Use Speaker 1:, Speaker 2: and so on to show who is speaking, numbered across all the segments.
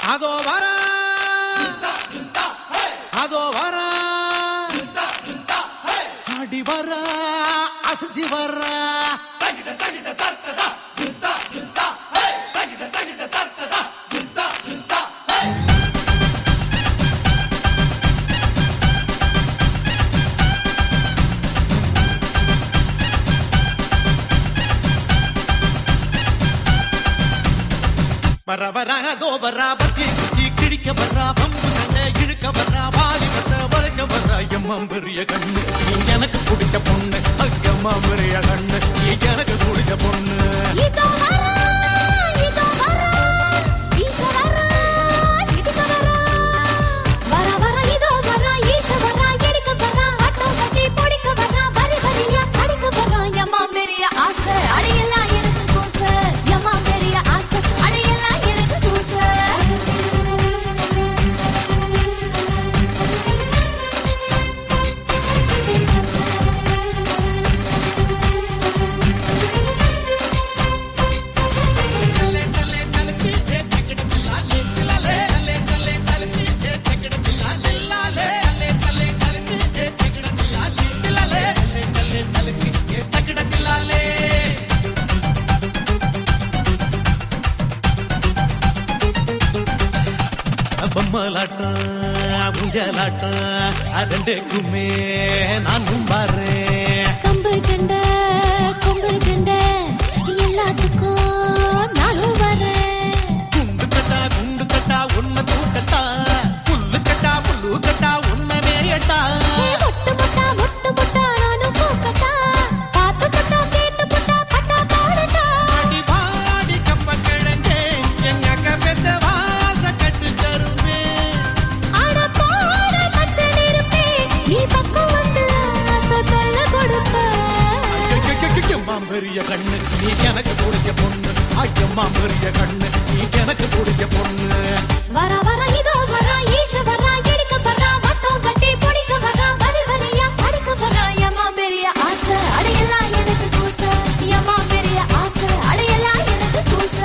Speaker 1: அதோ வர அதோ வர அடி வர அசைஞ்சு வர வர வர அதோ வர பத்தி குச்சி கிழிக்க வர்றா பம்பு சண்டை இழுக்க வர்றா வாலி வட்ட வளைக்க வர்றா எம்மா பெரிய கண்ணு நீ எனக்கு பிடிச்ச பொண்ணு அக்கம்மா பெரிய கண்ணு நீ எனக்கு பிடிச்ச பொண்ணு
Speaker 2: இதோ வரா இதோ வரா ஈஷ வரா இடுக்க வரா வரா வரா இதோ வரா ஈஷ வரா எடுக்க வரா ஆட்டோ கட்டி பொடிக்க வரா வரி வரியா கடிக்க வரா எம்மா பெரிய ஆசை அடையெல்லாம் எனக்கு கூச எம்மா பெரிய ஆசை அடையெல்லாம் எனக்கு கூச
Speaker 1: பொம்மலாட்டம் ஊஞ்சலாட்டம் அதண்டேக்குமே நானும் பாறேன்
Speaker 2: கம்பு சண்டை கொம்பு சண்டை எல்லாத்துக்கும் நானும் வரேன்
Speaker 1: குண்டு கட்டா குண்டு கட்டா உன்னை தூக்கட்டா புல்லு கட்டா புல்லு கட்டா உன்னை வேயட்டா
Speaker 2: ஏ மொட்டு மொட்டா மொட்டு மொட்டா நானும் பூக்கட்டா பார்த்து புட்டா கேட்டு புட்டா பட்டா பாடட்டா
Speaker 1: அடி பாடி கப்ப கிழங்கே எங்க கப்பெத்த வாச கட்டு கருமே
Speaker 2: ஆட பாட பச்சை நிறுப்பே நீ பக்கம் வந்து ஆசை தொல்லை கொடுப்ப
Speaker 1: அம்மா பெரிய கண்ணு நீ எனக்கு பிடிச்ச பொண்ணு ஐயம்மா பெரிய கண்ணு நீ எனக்கு பிடிச்ச பொண்ணு
Speaker 2: வர வர இதோ வர ஈஷ வர எடுக்க வர வட்டம் கட்டி பொடிக்க வர வரி வரியா கடிக்க வர எம்மா பெரிய ஆசை அடையெல்லாம் எனக்கு கூச எம்மா பெரிய ஆசை அடையெல்லாம் எனக்கு கூச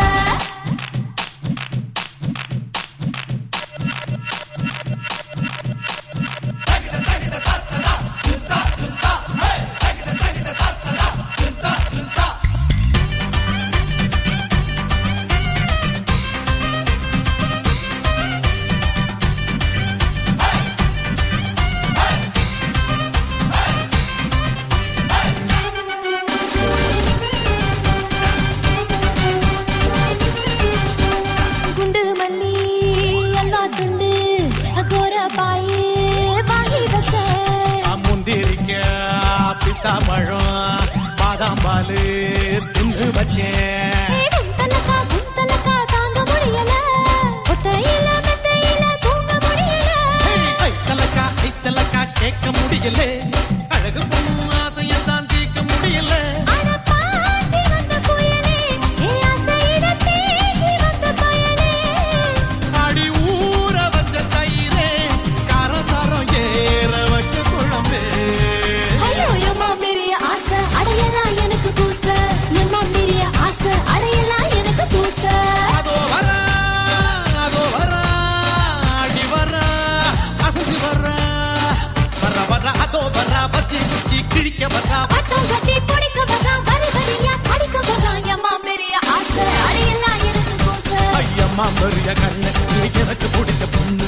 Speaker 2: குண்டு மல்லி அல்வா துண்டு கோர பாயே வாங்கி வச்ச
Speaker 1: முந்திரிக்க பித்தா பழம் பாதாம் பாலு தின்னு வச்சேன்
Speaker 2: குந்தலக்கா குந்தலக்கா தாங்க முடியல ஒத்தையில மெத்தையில தூங்க முடியல
Speaker 1: ஐத்தலக்கா ஐத்தலக்கா கேட்க முடியல அழகு பொண்ணு ஆசையத்தான் தீர்க்க முடியல
Speaker 2: அட பாஞ்சி வந்த புயலே ஏ ஆசையில தேஞ்சி வந்த பயலே
Speaker 1: அடி ஊற வச்ச தயிரே காரசாரம் ஏற வச்ச குழம்பே
Speaker 2: ஐயோ எம்மா பெரிய ஆசை அடையலாம் எனக்கு கூச எம்மா பெரிய ஆசை அடையலாம் எனக்கு கூச
Speaker 1: அதோ வர அதோ வர அடி வர அசைஞ்சு வர வர வர அதோ வர பத்தி குச்சி கிழிக்க வர
Speaker 2: ஆட்டம் கட்டி பொடிக்க வரான் வரி வரியா கடிக்க வரான் எம்மா பெரிய ஆசை அடையலாம் எனக்கு கூச
Speaker 1: ஐயம்மா பெரிய கண்ணு நீ எனக்கு பிடிச்ச பொண்ணு